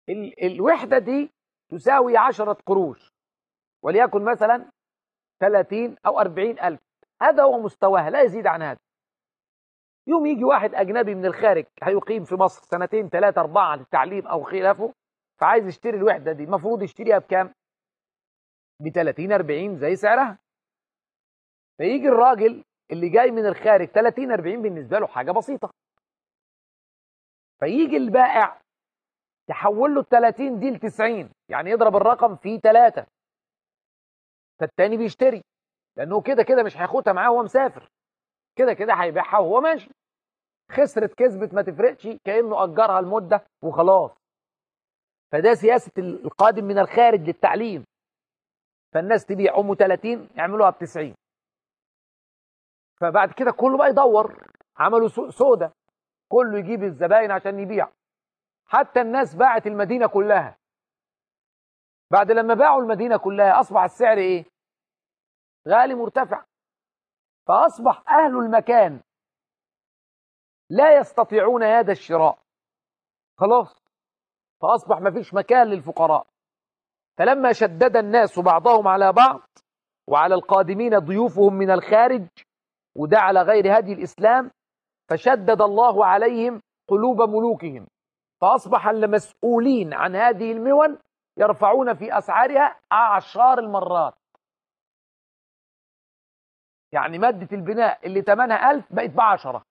ال الوحدة دي تساوي عشرة قروش وليكن مثلا 30 أو 40 ألف هذا هو مستواها لا يزيد عن هذا يوم يجي واحد أجنبي من الخارج هيقيم في مصر سنتين ثلاثة أربعة للتعليم أو خلافه فعايز يشتري الوحدة دي المفروض يشتريها بكام؟ ب 30 40 زي سعرها فيجي الراجل اللي جاي من الخارج 30 40 بالنسبة له حاجة بسيطة فيجي البائع يحول له ال 30 دي ل 90 يعني يضرب الرقم في 3 فالتاني بيشتري لانه كده كده مش هياخدها معاه وهو مسافر كده كده هيبيعها وهو ماشي خسرت كسبت ما تفرقش كانه اجرها لمده وخلاص فده سياسه القادم من الخارج للتعليم فالناس تبيع ام 30 يعملوها ب 90 فبعد كده كله بقى يدور عملوا سوق سودا كله يجيب الزباين عشان يبيع حتى الناس باعت المدينه كلها بعد لما باعوا المدينه كلها اصبح السعر ايه غالي مرتفع فاصبح اهل المكان لا يستطيعون هذا الشراء خلاص فاصبح ما فيش مكان للفقراء فلما شدد الناس بعضهم على بعض وعلى القادمين ضيوفهم من الخارج وده على غير هدي الاسلام فشدد الله عليهم قلوب ملوكهم فاصبح المسؤولين عن هذه المون يرفعون في اسعارها اعشار المرات يعني مادة البناء اللي ثمنها ألف بقت بعشرة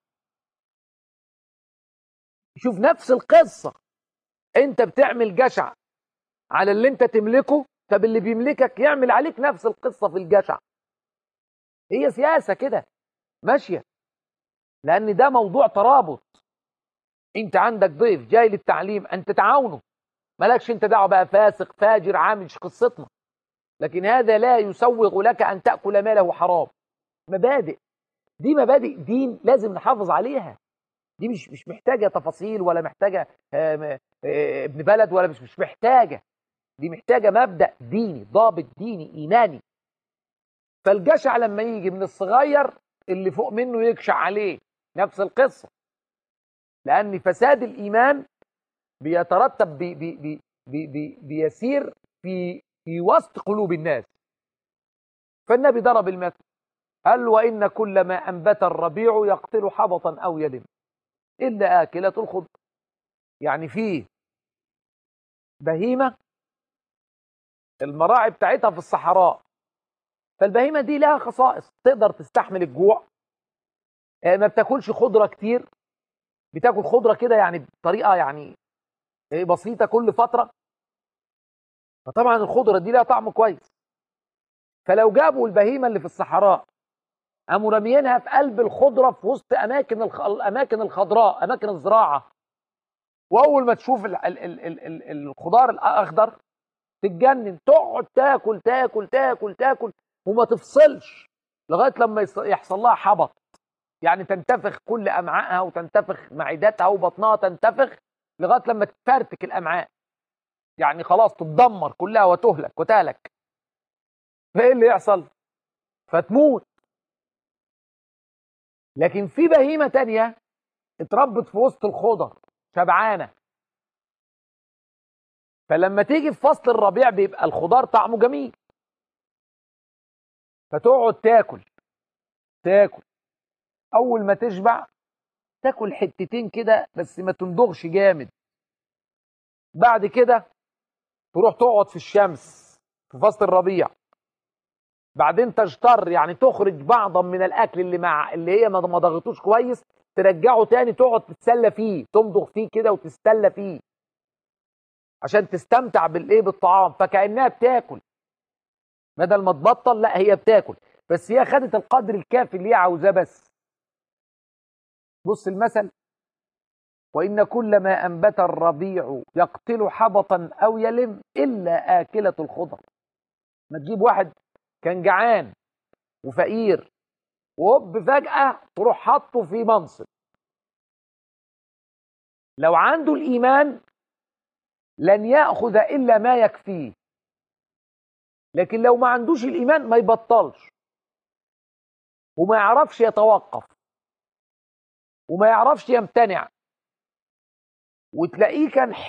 شوف نفس القصة انت بتعمل جشع على اللي انت تملكه طب اللي بيملكك يعمل عليك نفس القصة في الجشع هي سياسة كده ماشية لأن ده موضوع ترابط انت عندك ضيف جاي للتعليم انت تعاونه مالكش انت دعوه بقى فاسق فاجر عامل مش قصتنا لكن هذا لا يسوغ لك ان تاكل ماله حرام مبادئ دي مبادئ دين لازم نحافظ عليها دي مش مش محتاجه تفاصيل ولا محتاجه ابن بلد ولا مش مش محتاجه دي محتاجه مبدا ديني ضابط ديني ايماني فالجشع لما يجي من الصغير اللي فوق منه يكشع عليه نفس القصه لان فساد الايمان بيترتب بي بي بي بي بي بيسير في في وسط قلوب الناس فالنبي ضرب المثل قال وإن كل ما أنبت الربيع يقتل حبطا أو يلم إلا آكلة الخضر يعني فيه بهيمة المراعي بتاعتها في الصحراء فالبهيمة دي لها خصائص تقدر تستحمل الجوع ما بتاكلش خضرة كتير بتاكل خضرة كده يعني بطريقة يعني بسيطة كل فترة فطبعا الخضرة دي لها طعم كويس فلو جابوا البهيمة اللي في الصحراء قاموا راميينها في قلب الخضره في وسط اماكن الخ... الاماكن الخضراء اماكن الزراعه واول ما تشوف ال... ال... ال... ال... ال... الخضار الاخضر تتجنن تقعد تاكل تاكل تاكل تاكل وما تفصلش لغايه لما يص... يحصل لها حبط يعني تنتفخ كل امعائها وتنتفخ معدتها وبطنها تنتفخ لغايه لما تفرتك الامعاء يعني خلاص تتدمر كلها وتهلك وتهلك فايه اللي يحصل فتموت لكن في بهيمه تانية اتربت في وسط الخضر شبعانه فلما تيجي في فصل الربيع بيبقى الخضار طعمه جميل فتقعد تاكل تاكل اول ما تشبع تاكل حتتين كده بس ما تندغش جامد بعد كده تروح تقعد في الشمس في فصل الربيع بعدين تجتر يعني تخرج بعضا من الاكل اللي مع اللي هي ما ضغطوش كويس ترجعه تاني تقعد تتسلى فيه تمضغ فيه كده وتستلى فيه عشان تستمتع بالايه بالطعام فكانها بتاكل بدل ما تبطل لا هي بتاكل بس هي خدت القدر الكافي اللي هي عاوزاه بس بص المثل وإن كل ما أنبت الربيع يقتل حبطا أو يلم إلا آكلة الخضر ما تجيب واحد كان جعان وفقير وهوب فجأة تروح حاطه في منصب لو عنده الإيمان لن يأخذ إلا ما يكفيه لكن لو ما عندوش الإيمان ما يبطلش وما يعرفش يتوقف وما يعرفش يمتنع وتلاقيه كان